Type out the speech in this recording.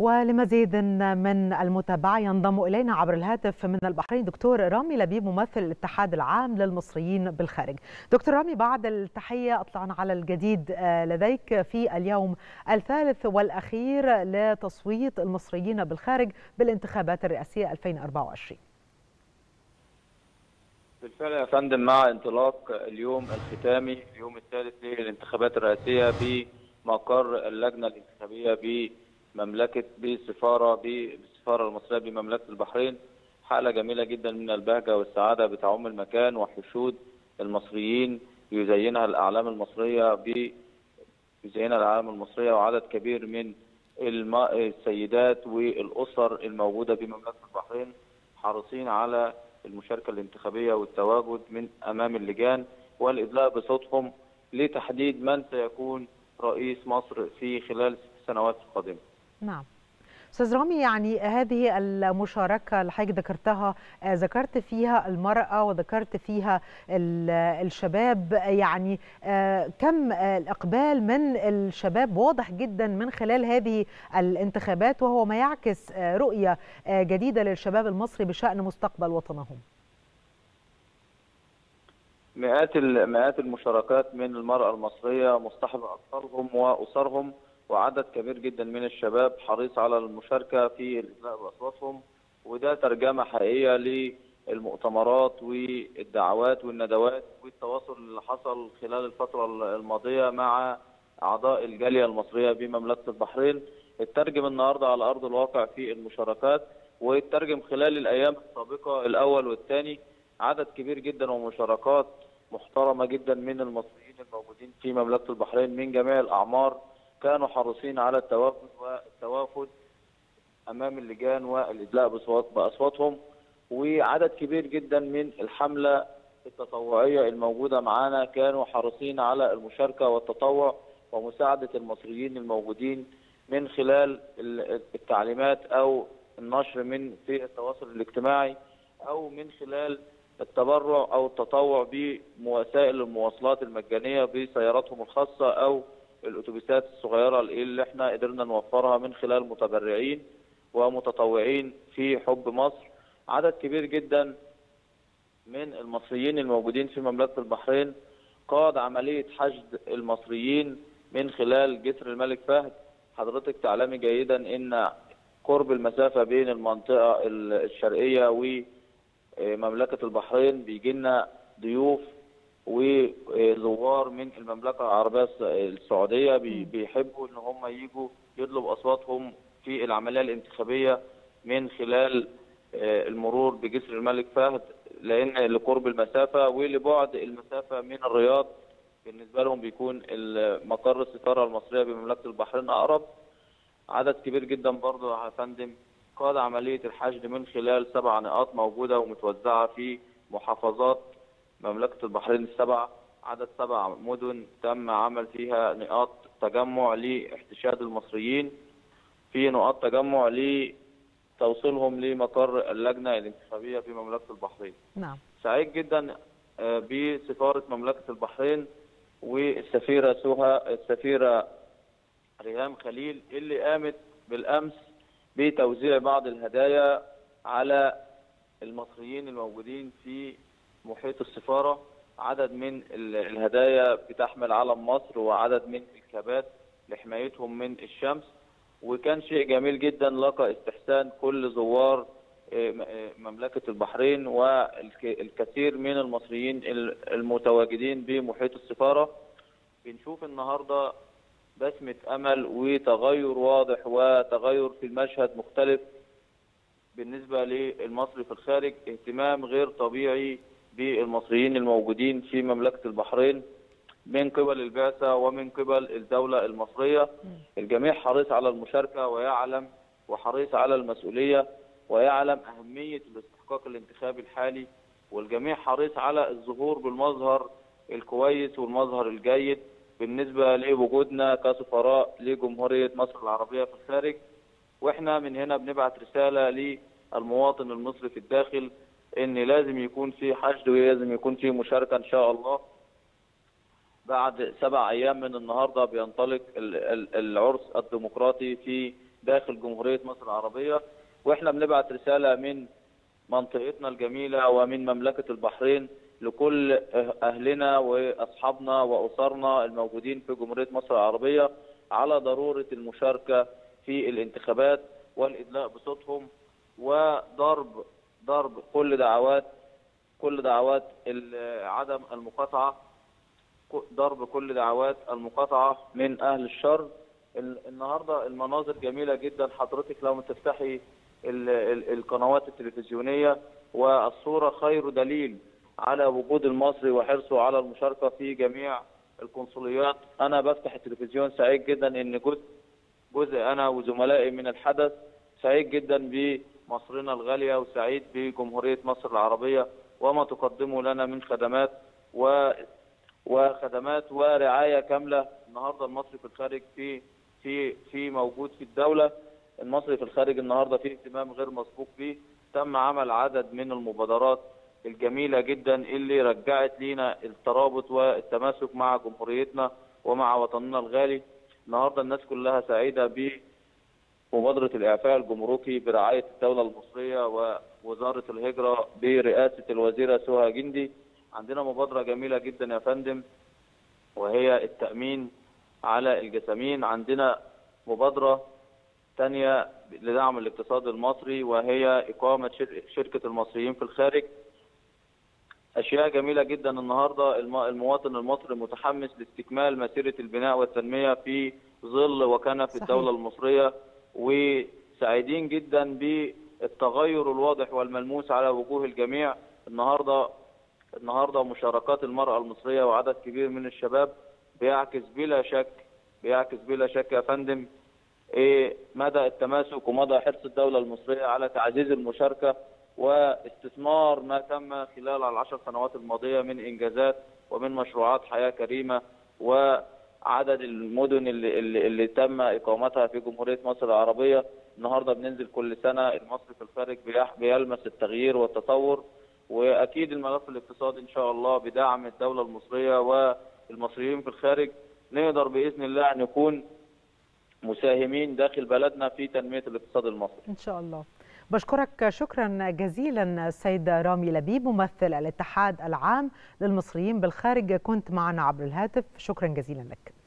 ولمزيد من المتابعة ينضم إلينا عبر الهاتف من البحرين دكتور رامي لبيب ممثل الاتحاد العام للمصريين بالخارج دكتور رامي بعد التحية أطلعنا على الجديد لديك في اليوم الثالث والأخير لتصويت المصريين بالخارج بالانتخابات الرئاسية 2024 بالفعل يا فندم مع انطلاق اليوم الختامي اليوم الثالث للانتخابات الرئاسية بمقر اللجنة الانتخابية ب مملكه بالسفاره بالسفاره المصريه بمملكه البحرين حاله جميله جدا من البهجه والسعاده بتعم المكان وحشود المصريين يزينها الاعلام المصريه ب يزينها الاعلام المصريه وعدد كبير من السيدات والاسر الموجوده بمملكه البحرين حريصين على المشاركه الانتخابيه والتواجد من امام اللجان والادلاء بصوتهم لتحديد من سيكون رئيس مصر في خلال الست سنوات القادمه. نعم استاذ رامي يعني هذه المشاركه اللي حضرتك ذكرتها ذكرت فيها المراه وذكرت فيها الشباب يعني كم الاقبال من الشباب واضح جدا من خلال هذه الانتخابات وهو ما يعكس رؤيه جديده للشباب المصري بشان مستقبل وطنهم مئات مئات المشاركات من المراه المصريه مصطحبه اطفالهم واسرهم وعدد كبير جدا من الشباب حريص على المشاركه في الادلاء باصواتهم وده ترجمه حقيقيه للمؤتمرات والدعوات والندوات والتواصل اللي حصل خلال الفتره الماضيه مع اعضاء الجاليه المصريه بمملكه البحرين اترجم النهارده على ارض الواقع في المشاركات واترجم خلال الايام السابقه الاول والثاني عدد كبير جدا ومشاركات محترمه جدا من المصريين الموجودين في مملكه البحرين من جميع الاعمار كانوا حريصين على التوافد والتوافد امام اللجان والادلاء باصوات باصواتهم وعدد كبير جدا من الحمله التطوعيه الموجوده معانا كانوا حريصين على المشاركه والتطوع ومساعده المصريين الموجودين من خلال التعليمات او النشر من في التواصل الاجتماعي او من خلال التبرع او التطوع بوسائل المواصلات المجانيه بسياراتهم الخاصه او الاتوبيسات الصغيره اللي احنا قدرنا نوفرها من خلال متبرعين ومتطوعين في حب مصر عدد كبير جدا من المصريين الموجودين في مملكه البحرين قاد عمليه حشد المصريين من خلال جسر الملك فهد حضرتك تعلمي جيدا ان قرب المسافه بين المنطقه الشرقيه ومملكه البحرين بيجي لنا ضيوف وزوار من المملكه العربيه السعوديه بيحبوا ان هم يجوا يطلبوا اصواتهم في العمليه الانتخابيه من خلال المرور بجسر الملك فهد لان لقرب المسافه ولبعد المسافه من الرياض بالنسبه لهم بيكون مقر السفاره المصريه بمملكه البحرين اقرب عدد كبير جدا برضه يا فندم قاد عمليه الحشد من خلال سبع نقاط موجوده ومتوزعه في محافظات مملكة البحرين السبع عدد سبع مدن تم عمل فيها نقاط تجمع لاحتشاد المصريين في نقاط تجمع لتوصيلهم لمقر اللجنة الانتخابية في مملكة البحرين نعم سعيد جدا بسفارة مملكة البحرين والسفيرة سهى السفيرة ريهام خليل اللي قامت بالأمس بتوزيع بعض الهدايا على المصريين الموجودين في محيط السفارة عدد من الهدايا بتحمل علم مصر وعدد من الكابات لحمايتهم من الشمس وكان شيء جميل جدا لقى استحسان كل زوار مملكة البحرين والكثير من المصريين المتواجدين بمحيط السفارة بنشوف النهاردة بسمة أمل وتغير واضح وتغير في المشهد مختلف بالنسبة للمصري في الخارج اهتمام غير طبيعي بالمصريين الموجودين في مملكة البحرين من قبل البعثة ومن قبل الدولة المصرية الجميع حريص على المشاركة ويعلم وحريص على المسؤولية ويعلم أهمية الاستحقاق الانتخابي الحالي والجميع حريص على الظهور بالمظهر الكويس والمظهر الجيد بالنسبة لوجودنا كسفراء لجمهورية مصر العربية في الخارج واحنا من هنا بنبعت رسالة للمواطن المصري في الداخل ان لازم يكون في حشد ولازم يكون في مشاركه ان شاء الله بعد سبع ايام من النهارده بينطلق العرس الديمقراطي في داخل جمهوريه مصر العربيه واحنا بنبعت رساله من منطقتنا الجميله ومن مملكه البحرين لكل اهلنا واصحابنا واسرنا الموجودين في جمهوريه مصر العربيه على ضروره المشاركه في الانتخابات والادلاء بصوتهم وضرب ضرب كل دعوات كل دعوات عدم المقاطعه ضرب كل دعوات المقاطعه من اهل الشر النهارده المناظر جميله جدا حضرتك لو تفتحي القنوات التلفزيونيه والصوره خير دليل على وجود المصري وحرصه على المشاركه في جميع القنصليات انا بفتح التلفزيون سعيد جدا ان جزء جزء انا وزملائي من الحدث سعيد جدا بمصرنا الغاليه وسعيد بجمهوريه مصر العربيه وما تقدمه لنا من خدمات و وخدمات ورعايه كامله النهارده المصري في الخارج في في في موجود في الدوله المصري في الخارج النهارده في اهتمام غير مسبوق به تم عمل عدد من المبادرات الجميله جدا اللي رجعت لينا الترابط والتماسك مع جمهوريتنا ومع وطننا الغالي النهارده الناس كلها سعيده بمبادره الاعفاء الجمركي برعايه الدوله المصريه ووزاره الهجره برئاسه الوزيره سهى جندي عندنا مبادره جميله جدا يا فندم وهي التامين على الجسامين عندنا مبادره ثانيه لدعم الاقتصاد المصري وهي اقامه شركه المصريين في الخارج اشياء جميله جدا النهارده المواطن المصري متحمس لاستكمال مسيره البناء والتنميه في ظل وكنف الدوله المصريه وسعيدين جدا بالتغير الواضح والملموس على وجوه الجميع النهارده النهارده مشاركات المراه المصريه وعدد كبير من الشباب بيعكس بلا شك بيعكس بلا شك يا فندم ايه مدى التماسك ومدى حرص الدوله المصريه على تعزيز المشاركه واستثمار ما تم خلال العشر سنوات الماضيه من انجازات ومن مشروعات حياه كريمه وعدد المدن اللي, اللي, اللي تم اقامتها في جمهوريه مصر العربيه النهارده بننزل كل سنه المصري في الخارج بيلمس التغيير والتطور واكيد الملف الاقتصادي ان شاء الله بدعم الدوله المصريه والمصريين في الخارج نقدر باذن الله ان نكون مساهمين داخل بلدنا في تنميه الاقتصاد المصري. ان شاء الله. بشكرك شكرا جزيلا السيد رامي لبيب ممثل الاتحاد العام للمصريين بالخارج كنت معنا عبر الهاتف شكرا جزيلا لك.